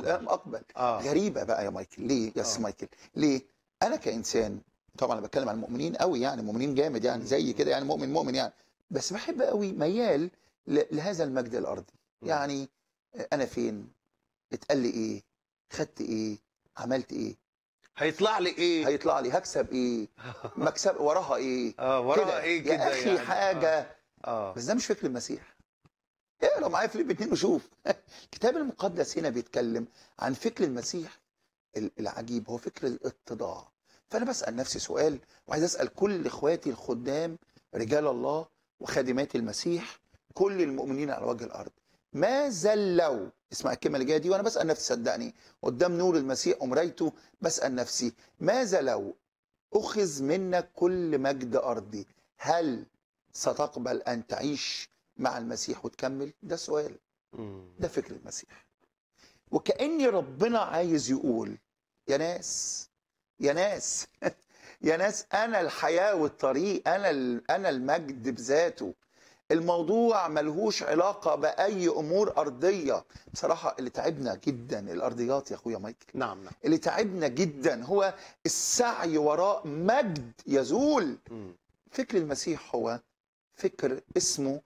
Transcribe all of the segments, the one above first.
الام اقبل اه غريبه بقى يا مايكل ليه يا سي آه. مايكل ليه انا كانسان طبعا انا بتكلم عن المؤمنين قوي يعني مؤمنين جامد يعني زي كده يعني مؤمن مؤمن يعني بس بحب قوي ميال ل- لهذا المجد الارضي مم. يعني انا فين اتقال لي ايه خدت ايه عملت ايه هيطلع لي ايه هيطلع لي هكسب ايه مكسب وراها ايه اه وراها كده. ايه كده يا اخي يعني؟ حاجه اه, آه. بس ده مش فكر المسيح اقرا معايا فيليب 2 وشوف الكتاب المقدس هنا بيتكلم عن فكر المسيح ال- العجيب هو فكر الاتضاع فانا بسال نفسي سؤال وعايز اسال كل اخواتي الخدام رجال الله وخادمات المسيح كل المؤمنين على وجه الارض ماذا لو اسمع الكلمه اللي جايه دي وانا بسال نفسي صدقني قدام نور المسيح ومرايته بسال نفسي ماذا لو اخذ منك كل مجد ارضي هل ستقبل ان تعيش مع المسيح وتكمل ده سؤال مم. ده فكر المسيح وكأني ربنا عايز يقول يا ناس يا ناس يا ناس انا الحياه والطريق انا ال- انا المجد بذاته الموضوع ملهوش علاقه باي امور ارضيه بصراحه اللي تعبنا جدا الارضيات يا اخويا مايكل نعم نعم اللي تعبنا جدا هو السعي وراء مجد يزول مم. فكر المسيح هو فكر اسمه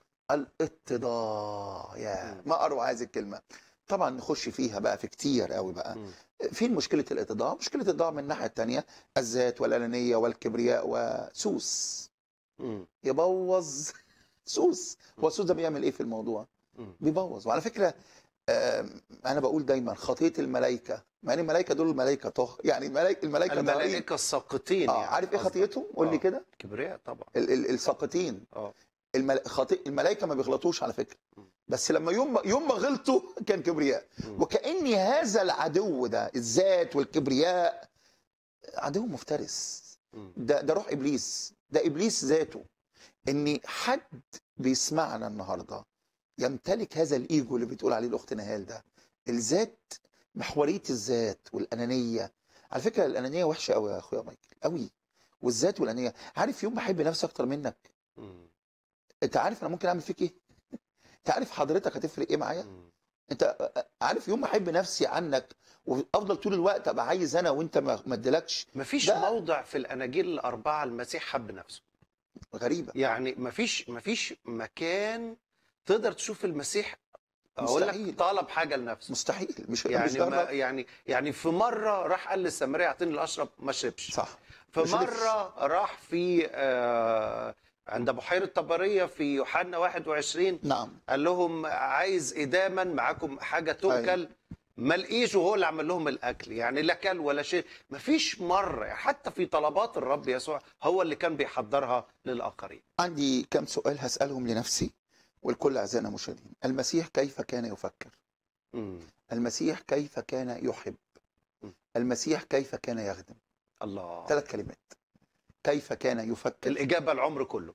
الاتضاع يا مم. ما اروع هذه الكلمه طبعا نخش فيها بقى في كتير قوي بقى مم. فين مشكله الاتضاع مشكله الاتضاع من الناحيه الثانيه الذات والانانيه والكبرياء وسوس مم. يبوظ سوس هو السوس ده بيعمل ايه في الموضوع مم. بيبوظ وعلى فكره آم، انا بقول دايما خطيه الملائكه مع ان الملائكه دول الملائكه طه يعني الملائكه الملائكه طاهرين. الملائكه الساقطين اه يعني عارف ايه قصدك. خطيتهم قول لي آه. كده كبرياء طبعا ال- ال- الساقطين اه المل... خطي... الملائكه ما بيغلطوش على فكره م. بس لما يوم ما- يوم ما غلطوا كان كبرياء مم. وكاني هذا العدو ده الذات والكبرياء عدو مفترس مم. ده ده روح ابليس ده ابليس ذاته ان حد بيسمعنا النهارده يمتلك هذا الايجو اللي بتقول عليه الاخت نهال ده الذات محوريه الذات والانانيه على فكره الانانيه وحشه قوي يا اخويا مايكل قوي والذات والانانيه عارف يوم بحب نفسي اكتر منك مم. انت عارف انا ممكن اعمل فيك ايه انت عارف حضرتك هتفرق ايه معايا مم. انت عارف يوم ما احب نفسي عنك وافضل طول الوقت ابقى عايز انا وانت ما ما اديلكش مفيش ده- موضع في الاناجيل الاربعه المسيح حب نفسه غريبه يعني مفيش مفيش مكان تقدر تشوف المسيح اقول مستحيل. لك طلب حاجه لنفسه مستحيل مش مش يعني ما ده يعني يعني في مره راح قال للسامريه اعطيني الاشرب ما شربش صح في ما شربش. مره راح في آه عند بحيره طبريه في يوحنا 21 نعم قال لهم عايز اداما معاكم حاجه تؤكل ما لقيش وهو اللي عمل لهم الاكل يعني لا كل ولا شيء ما فيش مره حتى في طلبات الرب يسوع هو اللي كان بيحضرها للاخرين عندي كم سؤال هسالهم لنفسي والكل اعزائنا المشاهدين المسيح كيف كان يفكر مم. المسيح كيف كان يحب مم. المسيح كيف كان يخدم الله ثلاث كلمات كيف كان يفكر الاجابه العمر كله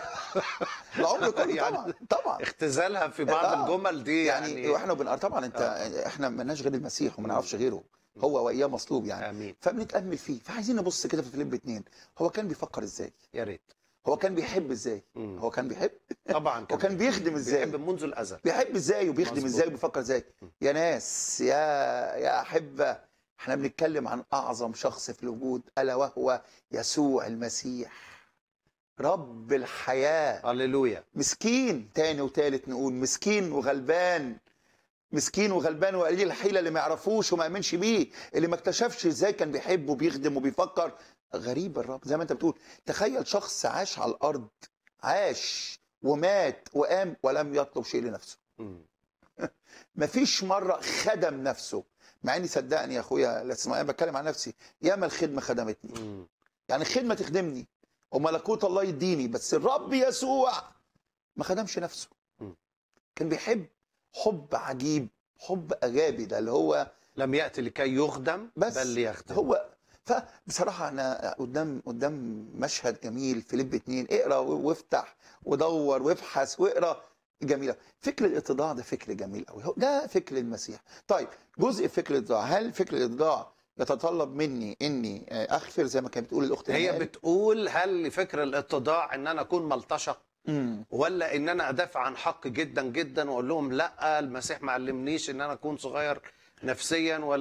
العمر كله يعني- طبعا طبعا اختزالها في بعض آه. الجمل دي يعني, يعني, واحنا بنقرا طبعا انت آه. احنا مالناش غير المسيح وما مم. نعرفش غيره هو واياه مصلوب يعني امين فبنتامل فيه فعايزين نبص كده في فيلم اتنين هو كان بيفكر ازاي يا ريت هو كان بيحب ازاي مم. هو كان بيحب طبعا هو كان بيخدم ازاي بيحب منذ الازل بيحب ازاي وبيخدم مظبوط. ازاي وبيفكر ازاي م. يا ناس يا يا احبه احنا بنتكلم عن اعظم شخص في الوجود الا وهو يسوع المسيح رب الحياه هللويا مسكين تاني وتالت نقول مسكين وغلبان مسكين وغلبان وقليل الحيله اللي ما يعرفوش وما امنش بيه اللي ما اكتشفش ازاي كان بيحب وبيخدم وبيفكر غريب الرب زي ما انت بتقول تخيل شخص عاش على الارض عاش ومات وقام ولم يطلب شيء لنفسه مم. مفيش مره خدم نفسه مع اني صدقني يا اخويا لسه انا بتكلم عن نفسي ياما الخدمه خدمتني مم. يعني الخدمه تخدمني وملكوت الله يديني بس الرب يسوع ما خدمش نفسه مم. كان بيحب حب عجيب حب اجابي ده اللي هو لم ياتي لكي يخدم بس بل ليخدم هو فبصراحه انا قدام قدام مشهد جميل فيليب اتنين اقرا وافتح ودور وابحث واقرا جميله فكر الاتضاع ده فكر جميل قوي ده فكر المسيح طيب جزء فكر الاتضاع هل فكر الاتضاع يتطلب مني اني اغفر زي ما كانت بتقول الاخت هي نهال؟ بتقول هل لفكر الاتضاع ان انا اكون ملطشه مم. ولا ان انا ادافع عن حق جدا جدا واقول لهم لا المسيح ما علمنيش ان انا اكون صغير نفسيا ولا